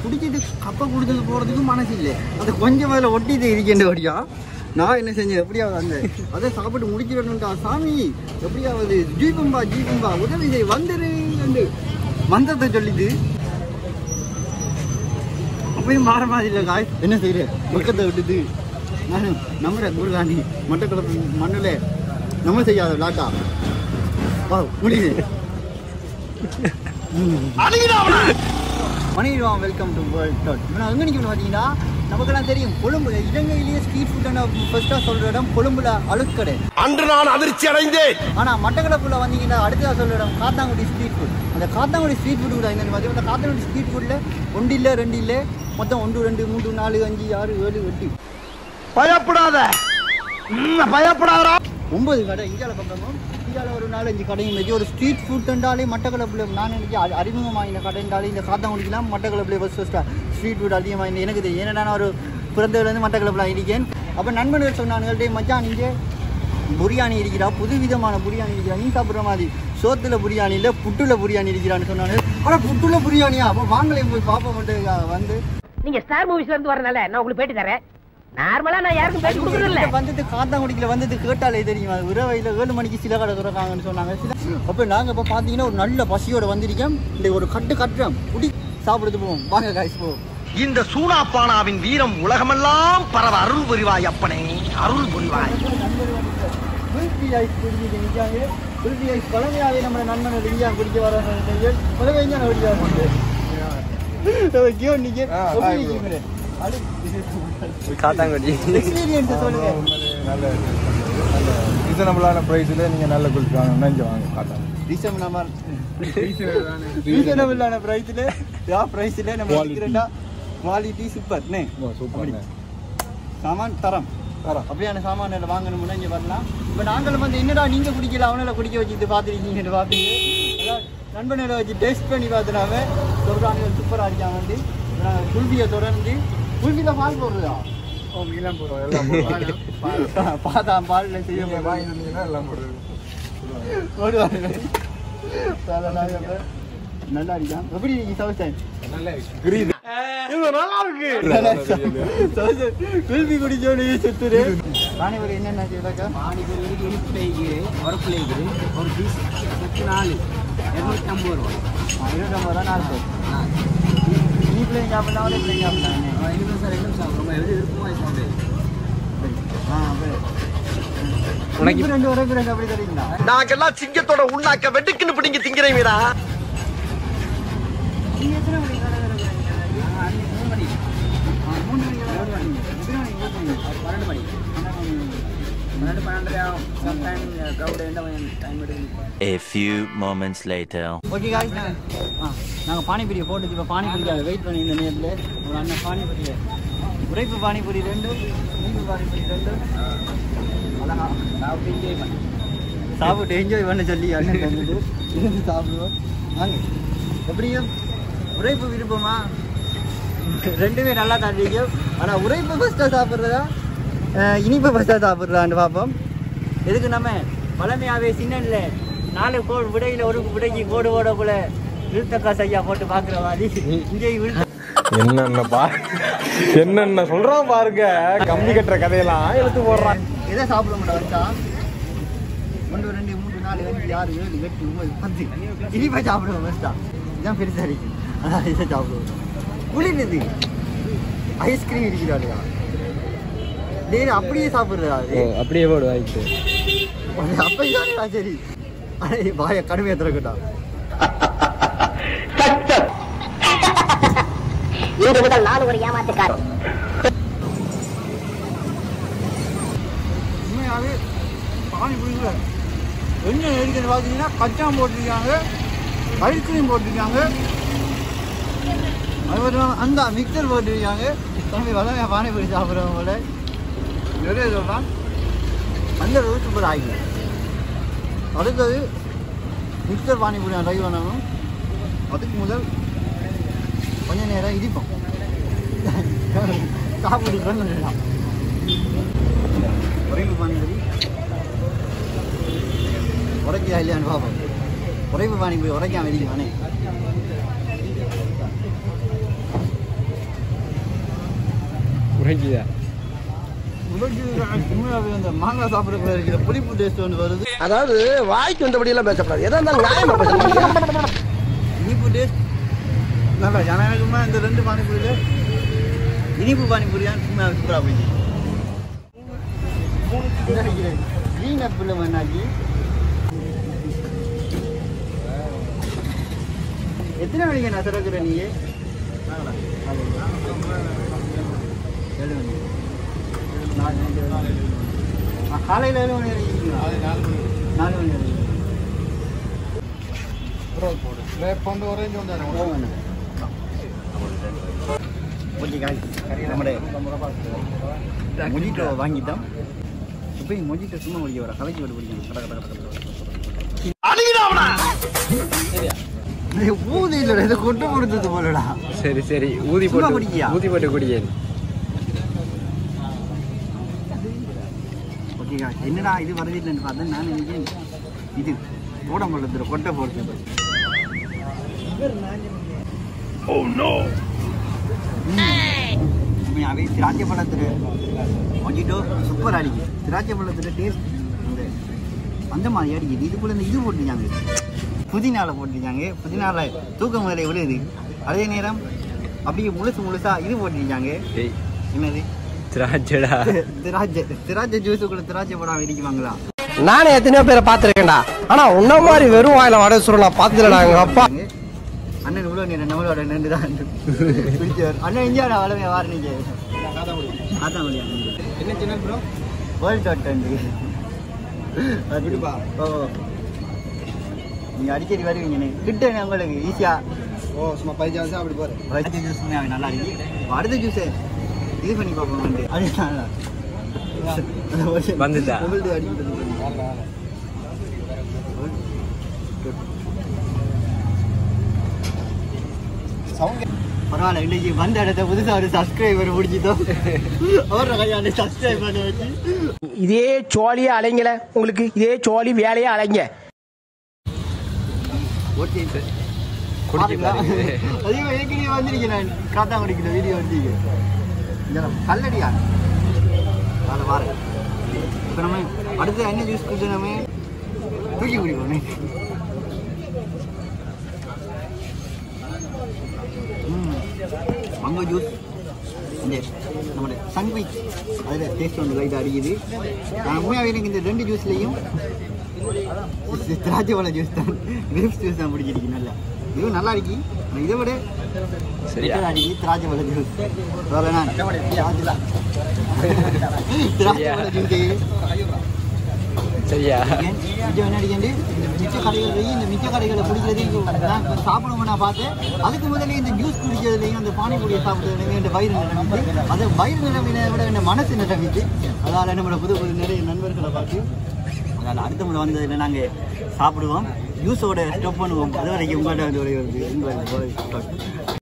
குடிச்சிட்டு கப்பை குடிச்சது போகிறதுக்கு மனசு இல்லை அது கொஞ்சம் அதில் ஒட்டிட்டு இருக்கேன் வழியா நான் என்ன செஞ்சேன் எப்படியாவது அந்த அதை சாப்பிட்டு முடிச்சிடணும்டா சாமி எப்படியாவது ஜீபம்பா ஜீபம்பா உதவி செய் வந்துரு என்று மந்தத்தை சொல்லிட்டு அப்பயும் மாற மாதிரி இல்லை காய் என்ன செய்யற பக்கத்தை விட்டுட்டு நான் நம்புறேன் முருகாண்டி மட்டக்களப்பு மண்ணில் நம்ம செய்யாத விளாட்டா வா முடியுது மணிடுவான் வெல்கம் டு வேர்ல்ட் டாட் நான் எங்கே நிற்கணும் பார்த்தீங்கன்னா நமக்கெல்லாம் தெரியும் கொழும்புல இலங்கையிலேயே ஸ்ட்ரீட் ஃபுட்டான ஃபர்ஸ்ட்டாக சொல்கிற இடம் கொழும்புல அழுக்கடை அன்று நான் அதிர்ச்சி அடைந்தேன் ஆனால் மட்டக்களப்புல வந்தீங்கன்னா அடுத்ததாக சொல்கிற இடம் காத்தாங்குடி ஸ்ட்ரீட் ஃபுட் அந்த காத்தாங்குடி ஸ்ட்ரீட் ஃபுட் கூட என்னன்னு பார்த்தீங்கன்னா அந்த காத்தாங்குடி ஸ்ட்ரீட் ஃபுட்டில் ஒன்று இல்லை ரெண்டு இல்லை மொத்தம் ஒன்று ரெண்டு மூன்று நாலு அஞ்சு ஆறு ஏழு எட்டு பயப்படாத ம், பயப்படாதடா ஒன்பது கடை இந்தியாவில் பக்கமும் இந்தியாவில் ஒரு நாலஞ்சு கடையும் இருந்துச்சு ஒரு ஸ்ட்ரீட் ஃபுட் என்றாலே மட்டக்களப்பில் நான் நினைச்சு அறி- அறிமுகமாகின கடைன்றாலே இந்த காத்தாங்குடிக்கெல்லாம் மட்டக்களப்பில் ஃபஸ்ட் ஃபஸ்ட்டாக ஸ்ட்ரீட் ஃபுட் அதிகமாக எனக்கு தெரியும் ஏன்னா நான் ஒரு பிறந்ததுலேருந்து மட்டக்களப்பில் இருக்கேன் அப்போ நண்பர்கள் சொன்னானுங்கள்ட்டே மச்சான் நீங்கள் புரியாணி இருக்கிறா புது விதமான புரியாணி இருக்கிறா நீ சாப்பிட்ற மாதிரி சோத்துல புரியாணி இல்லை புட்டுல புரியாணி இருக்கிறான்னு சொன்னாங்க ஆனால் புட்டுல புரியாணியா அப்போ வாங்கலையும் போய் பார்ப்போம் மட்டும் வந்து நீங்க ஸ்டார் மூவிஸ்ல இருந்து வரனால நான் உங்களுக்கு பேட்டி தரேன் நார்மலா நான் யாருக்கும் பேட்டி கொடுக்கறது இல்ல வந்துட்டு காத்தாங்குடிக்கல வந்துட்டு கேட்டாலே தெரியும் அது இரவையில் ஏழு மணிக்கு சில கடை திறக்காங்கன்னு சொன்னாங்க சில அப்போ நாங்கள் இப்போ பார்த்தீங்கன்னா ஒரு நல்ல பசியோட வந்திருக்கோம் இந்த ஒரு கட்டு கட்டுறோம் குடி சாப்பிடுறது போவோம் வாங்க காய்ச்சி போவோம் இந்த சூனாப்பானாவின் வீரம் உலகமெல்லாம் பரவ அருள் புரிவாய் அப்பனே அருள் புரிவாய் குல்ஃபி ஐஸ் குடிச்சிட்டு நிற்காங்க குல்ஃபி ஐஸ் பழமையாகவே நம்ம நண்பர்கள் இந்தியா குடிக்க வர பழமை இங்கே குடிக்க வர கியோ நிற்க காத்தாங்குடி எக்ஸ்பீரியன்ஸ் சொல்லுங்க நல்ல நல்ல ரீசனபிளான ப்ரைஸில் நீங்கள் நல்ல குளிச்சு வாங்க நினைஞ்சு வாங்க காட்டாங்க ரீசனபிள் ரீசனபிளான ப்ரைஸில் யா ப்ரைஸில் நம்ம Quality. விற்கிறேன்டா குவாலிட்டி சூப்பர் நே சூப்பர் சாமான் தரம் தரம் அப்படியான சாமான் எல்லாம் வாங்கணும்னா இங்கே வரலாம் இப்போ நாங்களும் வந்து என்னடா நீங்கள் குடிக்கல அவனால குடிக்க வச்சுட்டு பார்த்துருக்கீங்கன்னு பார்ப்பீங்க அதான் நண்பனை வச்சு டேஸ்ட் பண்ணி பார்த்துனாவே சொல்கிறாங்க சூப்பராக இருக்காங்க வந்து நாங்கள் குல்பியை தொடர்ந்து குல்பியில் பால் போடுறதா ஓ மீலாம் போடுவோம் எல்லாம் போடுவோம் பாதாம் பாலில் செய்ய நீங்கள் வாங்கி வந்தீங்கன்னா எல்லாம் போடுவோம் போடுவாங்க நல்லா இருக்கான் எப்படி இருக்கு சவுஸ்டைன் கிரீன் குல்பி குடிச்சோடு சுத்துரு பானிபுரி என்னென்ன செய்யலாக்கா பானிபூரி இருக்கு இனிப்புல இருக்குது உரப்புல இருக்குது ஒரு பீஸ் செட்டு நாலு இரநூத்தி ஐம்பது ரூபா இருபத்தொம்பது ரூபா நாலு பேர் நீ பிள்ளைங்க சாப்பிடலாம் அவரே பிள்ளைங்க சாப்பிடலாம் ரெண்டு சார் ரெண்டு சாப்பிடுவோம் எது இருக்குமோ அது சாப்பிடுது ஆ அப்படியே உனக்கு ரெண்டு உரைக்கு ரெண்டு அப்படி தரீங்களா நாங்கெல்லாம் சிங்கத்தோட உண்ணாக்க வெட்டுக்குன்னு பிடிங்க திங்கிறீங்கடா நீங்க எத்தனை மணிக்கு கடை திறக்கிறீங்க? மூணு மணி ஆ, மூணு மணிக்கு கடை திறக்கிறீங்க. எத்தனை மணிக்கு ஓட்டுவீங்க? பன்னெண்டு மணி பன்னெண்டு மணிக்கு. பன்னெண்டு பன்னெண்டரை ஆகும் சம்டைம் க்ரௌட் எந்த டைம் எடுக்கும் A few moments later. Okay guys ஆ நாங்கள் பானிபூரியை போட்டு இப்போ பானிபூரிக்காக வெயிட் பண்ணி இந்த நேரத்தில் ஒரு அண்ணன் பானிபூரியை உரைப்பு பானிபூரி ரெண்டு மீன் பானிபூரி ரெண்டு அழகா சாப்பிட்டு என்ஜாய் பண்ணி சாப்பிட்டு என்ஜாய் பண்ண சொல்லி அண்ணன் தந்துட்டு இருந்து சாப்பிடுவோம் வாங்க எப்படியும் உரைப்பு விருப்பமா ரெண்டுமே நல்லா தாண்டிங்க ஆனால் உரைப்பு ஃபஸ்ட்டாக சாப்பிட்றதா அஹ், இனிப்பு ஃபஸ்ட்டாக சாப்பிட்றதான்னு பார்ப்போம் எதுக்கு நம்ம பழமையாகவே சின்னல நாலு கோடு விடையில் ஒரு விடைக்கு கோடு ஓடக்குள்ள விழுத்தக்கா ஐயா போட்டு பார்க்குற மாதிரி இங்கே விழுத்த என்னென்ன பா என்னென்ன சொல்றான் பாருங்க கம்பி கட்டுற கதையெல்லாம் எடுத்து போடுறான் எதை சாப்பிட முடியாது வச்சா ஒன்று ரெண்டு மூணு நாலு அஞ்சு ஆறு ஏழு எட்டு ஒன்பது பத்து இனிப்பா சாப்பிடுவோம் ஃபஸ்ட்டா இதுதான் பெருசாக இருக்கு அதான் இதை சாப்பிடுவோம் குளிர்றது ஐஸ்கிரீம் இருக்கிறாருயா டேய் அப்படியே சாப்பிட்றதா அது அப்படியே போடு வாய்ப்பு அப்போ இதானே சரி அடே வாய கடுமையாக திறக்கட்டா இன்று முதல் நான் ஒரு ஏமாத்துக்காரன் உண்மையாகவே பானி புரியுது என்ன இருக்குன்னு பார்த்தீங்கன்னா கச்சான் போட்டிருக்காங்க ஐஸ்கிரீம் போட்டிருக்காங்க அது மட்டும் இல்லாமல் அந்த மிக்சர் போட்டிருக்காங்க தம்பி வளமையாக பானிபூரி சாப்பிட்றவங்க போல நிறைய சொல்கிறான் அந்த அளவு சூப்பர் ஆகி அடுத்தது மிக்சர் பானிபூரி நான் ட்ரை பண்ணணும் அதுக்கு முதல் கொஞ்ச நேரம் இடிப்போம் சாப்பிட்டு பண்ணலாம் குறைவு பானிபூரி உரைக்கா இல்லையான்னு பார்ப்போம் குறைவு பானிபூரி உரைக்காம இடிக்கும் அண்ணே முறைக்குதா உண்மையாகவே அந்த மாங்காய் சாப்பிட்றதுக்குள்ள இருக்கிற புளிப்பு டேஸ்ட் ஒன்று வருது அதாவது வாய்க்கு வந்தபடி எல்லாம் பேசக்கூடாது எதா இருந்தாலும் நியாயமா பேசணும் இனிப்பு டேஸ்ட் நல்லா ஜனநாயகமாக இந்த ரெண்டு பானிபூரியில் இனிப்பு பானிபூரி தான் சும்மா சூப்பராக போயிடுச்சு க்ரீன் ஆப்பிள் வேணாக்கி எத்தனை மணிக்கு நான் திறக்கிறேன் நீங்கள் ஏழு மணி நாலு மணி ஆ, காலையில் ஏழு மணி வரைக்கும் நாலு மணி வரைக்கும் கொஞ்சம் காய் നമ്മുടെ மொஜிட்டோ வாங்கிட்டோம் இப்போ மொஜிட்டோ சும்மா குடிக்க வர கலைக்கு விட்டு குடிக்கணும் கட கட கட கட ஊதி இல்லடா இதை கொட்டு கொடுத்தது போலடா சரி சரி ஊதி சும்மா போட்டு குடிக்கியா? ஊதி போட்டு குடியேன் ஓகேக்கா என்னடா இது வரதில்லைன்னு பார்த்தேன் நான் நினைக்கிறேன் இது போட முடியல கொட்டை போடுறது உண்மையாகவே திராட்சை பழத்தில் மொஜிட்டோ சூப்பர் அடிக்குது திராட்சை பழத்தில் டேஸ்ட் அந்த அந்த மாதிரி அடிக்குது இது போல இந்த இது போட்டுருக்காங்க புதினால போட்டிருக்காங்க புதினால தூக்கம் வேலை விழுது அதே நேரம் அப்படியே முழுசு முழுசா இது போட்டிருக்காங்க ஏய் என்னது திராட்சைடா திராட்சை திராட்சை ஜூஸுக்குள்ள திராட்சை படம் இடிக்குவாங்களா நானே எத்தனையோ பேரை பார்த்துருக்கேன்டா ஆனா உன்ன மாதிரி வெறும் வாயில வடை சுருள் நான் பார்த்ததுலடா எங்க அப்பா அண்ணன் இவ்வளோ நேரம் நம்மளோட நின்று தான் பிடிச்சவர் அண்ணன் இந்தியாவோட வளமையா வார நீங்க அதான் வழியா என்ன சேனல் ப்ரோ வேர்ல்ட் டாட் ரெண்டு விடுப்பா. ஓ நீங்க அடிக்கடி வருவீங்க கிட்ட உங்களுக்கு ஈஸியா ஓ சும்மா பைஜாசா அப்படி போறேன் அடுத்த ஜூஸ் நல்லா இருக்கு அடுத்த ஜூஸ் இது பண்ணி பார்ப்போம் வந்து அது நல்லா வந்துட்டா? உங்களுது அடிக்கிறது பரவாயில்ல இன்னைக்கு வந்த இடத்த புதுசா ஒரு சப்ஸ்கிரைபர் முடிச்சிட்டோம் அவரோட கையாண்ட சப்ஸ்கிரைப் பண்ண வச்சு இதே சோழியே அலைங்கல உங்களுக்கு இதே சோழி வேலையே அலைங்க ஓகே குடிக்க பாருங்க அதிகமாக ஏற்கனவே வந்திருக்கேன் நான் காத்தா குடிக்கிற வீடியோ வந்தீங்க கல்லடியா வார வாரேன் இப்போ நம்ம அடுத்து என்ன ஜூஸ் குடிச்சு நம்ம தூக்கி குடிப்போமே மங்கோ ஜூஸ் இந்த நம்மளோட சன்குயிக் அதில் டேஸ்ட் வந்து லைட்டாக அடிக்குது நான் உண்மையாகவே எனக்கு இந்த ரெண்டு ஜூஸ்லேயும் திராட்சை பழ ஜூஸ் தான் கிரேப்ஸ் ஜூஸ் தான் பிடிச்சிருக்கு நல்லா இதுவும் நல்லா இருக்கு ஆனா இதை விட சரியா better ஆ இருக்கு திராட்சை பழ ஜூஸ் வேற நான் திராட்சை பழ ஜூஸ் சரியா மிச்சம் என்ன அடிக்கண்டு இந்த மிச்ச கடைகள் போய் இந்த மிச்ச கடைகளை குடிக்கிறதையும் நான் இப்ப சாப்பிடுவோம் நான் பார்த்தேன் அதுக்கு முதல்ல இந்த ஜூஸ் குடிக்கிறதுலையும் அந்த பானிபூரியை சாப்பிட்றதுலையும் இந்த வயிறு நிரம்பிச்சு அது வயிறு நிரம்பினை விட இந்த மனசு நிரம்பிச்சு அதால் நம்மளோட புது புது நிறைய நண்பர்களை பார்த்து அதனால் அடுத்த முறை வந்ததில் நாங்கள் சாப்பிடுவோம் ஜூஸோட ஸ்டப் பண்ணுவோம் அது வரைக்கும் உங்கள்கிட்ட வந்து ஒரே ஒரு